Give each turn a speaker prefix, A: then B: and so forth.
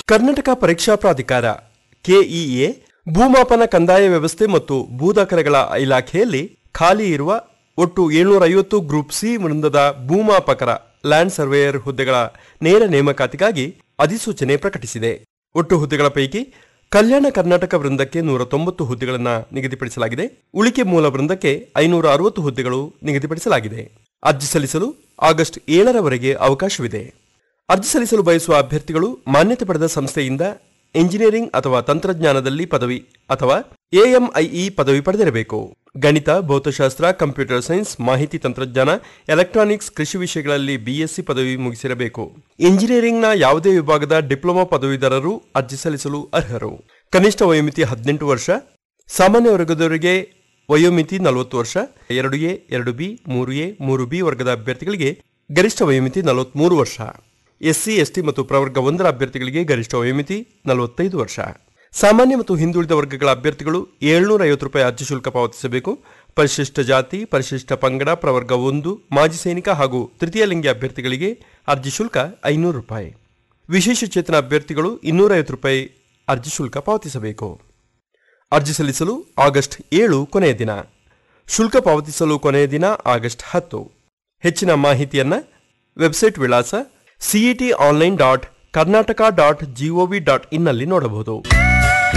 A: ಕರ್ನಾಟಕ ಪರೀಕ್ಷಾ ಪ್ರಾಧಿಕಾರ ಕೆಇಎ ಭೂಮಾಪನ ಕಂದಾಯ ವ್ಯವಸ್ಥೆ ಮತ್ತು ಭೂದಾಖಲೆಗಳ ಇಲಾಖೆಯಲ್ಲಿ ಖಾಲಿ ಇರುವ ಒಟ್ಟು ಏಳ್ನೂರ ಐವತ್ತು ಗ್ರೂಪ್ ಸಿ ವೃಂದದ ಭೂಮಾಪಕರ ಲ್ಯಾಂಡ್ ಸರ್ವೇಯರ್ ಹುದ್ದೆಗಳ ನೇರ ನೇಮಕಾತಿಗಾಗಿ ಅಧಿಸೂಚನೆ ಪ್ರಕಟಿಸಿದೆ ಒಟ್ಟು ಹುದ್ದೆಗಳ ಪೈಕಿ ಕಲ್ಯಾಣ ಕರ್ನಾಟಕ ವೃಂದಕ್ಕೆ ನೂರ ತೊಂಬತ್ತು ಹುದ್ದೆಗಳನ್ನು ನಿಗದಿಪಡಿಸಲಾಗಿದೆ ಉಳಿಕೆ ಮೂಲ ವೃಂದಕ್ಕೆ ಐನೂರ ಅರವತ್ತು ಹುದ್ದೆಗಳು ನಿಗದಿಪಡಿಸಲಾಗಿದೆ ಅರ್ಜಿ ಸಲ್ಲಿಸಲು ಆಗಸ್ಟ್ ಏಳರವರೆಗೆ ಅವಕಾಶವಿದೆ ಅರ್ಜಿ ಸಲ್ಲಿಸಲು ಬಯಸುವ ಅಭ್ಯರ್ಥಿಗಳು ಮಾನ್ಯತೆ ಪಡೆದ ಸಂಸ್ಥೆಯಿಂದ ಎಂಜಿನಿಯರಿಂಗ್ ಅಥವಾ ತಂತ್ರಜ್ಞಾನದಲ್ಲಿ ಪದವಿ ಅಥವಾ ಎಎಂಐಇ ಪದವಿ ಪಡೆದಿರಬೇಕು ಗಣಿತ ಭೌತಶಾಸ್ತ್ರ ಕಂಪ್ಯೂಟರ್ ಸೈನ್ಸ್ ಮಾಹಿತಿ ತಂತ್ರಜ್ಞಾನ ಎಲೆಕ್ಟ್ರಾನಿಕ್ಸ್ ಕೃಷಿ ವಿಷಯಗಳಲ್ಲಿ ಬಿಎಸ್ಸಿ ಪದವಿ ಮುಗಿಸಿರಬೇಕು ಇಂಜಿನಿಯರಿಂಗ್ನ ಯಾವುದೇ ವಿಭಾಗದ ಡಿಪ್ಲೊಮಾ ಪದವೀಧರರು ಅರ್ಜಿ ಸಲ್ಲಿಸಲು ಅರ್ಹರು ಕನಿಷ್ಠ ವಯೋಮಿತಿ ಹದಿನೆಂಟು ವರ್ಷ ಸಾಮಾನ್ಯ ವರ್ಗದವರಿಗೆ ವಯೋಮಿತಿ ನಲವತ್ತು ವರ್ಷ ಎರಡು ಎ ಎರಡು ಬಿ ಮೂರು ಎ ಮೂರು ಬಿ ವರ್ಗದ ಅಭ್ಯರ್ಥಿಗಳಿಗೆ ಗರಿಷ್ಠ ವಯೋಮಿತಿ ನಲವತ್ಮೂರು ವರ್ಷ ಎಸ್ಸಿ ಎಸ್ಟಿ ಮತ್ತು ಪ್ರವರ್ಗ ಒಂದರ ಅಭ್ಯರ್ಥಿಗಳಿಗೆ ಗರಿಷ್ಠ ವಯೋಮಿತಿ ನಲವತ್ತೈದು ವರ್ಷ ಸಾಮಾನ್ಯ ಮತ್ತು ಹಿಂದುಳಿದ ವರ್ಗಗಳ ಅಭ್ಯರ್ಥಿಗಳು ಏಳ್ನೂರ ಐವತ್ತು ರೂಪಾಯಿ ಅರ್ಜಿ ಶುಲ್ಕ ಪಾವತಿಸಬೇಕು ಪರಿಶಿಷ್ಟ ಜಾತಿ ಪರಿಶಿಷ್ಟ ಪಂಗಡ ಪ್ರವರ್ಗ ಒಂದು ಮಾಜಿ ಸೈನಿಕ ಹಾಗೂ ತೃತೀಯ ಲಿಂಗಿ ಅಭ್ಯರ್ಥಿಗಳಿಗೆ ಅರ್ಜಿ ಶುಲ್ಕ ಐನೂರು ರೂಪಾಯಿ ವಿಶೇಷ ಚೇತನ ಅಭ್ಯರ್ಥಿಗಳು ಇನ್ನೂರೈವತ್ತು ರೂಪಾಯಿ ಅರ್ಜಿ ಶುಲ್ಕ ಪಾವತಿಸಬೇಕು ಅರ್ಜಿ ಸಲ್ಲಿಸಲು ಆಗಸ್ಟ್ ಏಳು ಕೊನೆಯ ದಿನ ಶುಲ್ಕ ಪಾವತಿಸಲು ಕೊನೆಯ ದಿನ ಆಗಸ್ಟ್ ಹತ್ತು ಹೆಚ್ಚಿನ ಮಾಹಿತಿಯನ್ನ ವೆಬ್ಸೈಟ್ ವಿಳಾಸ CET online dot Karnataka dot GOV ಡಾಟ್ ಇನ್ನಲ್ಲಿ ನೋಡಬಹುದು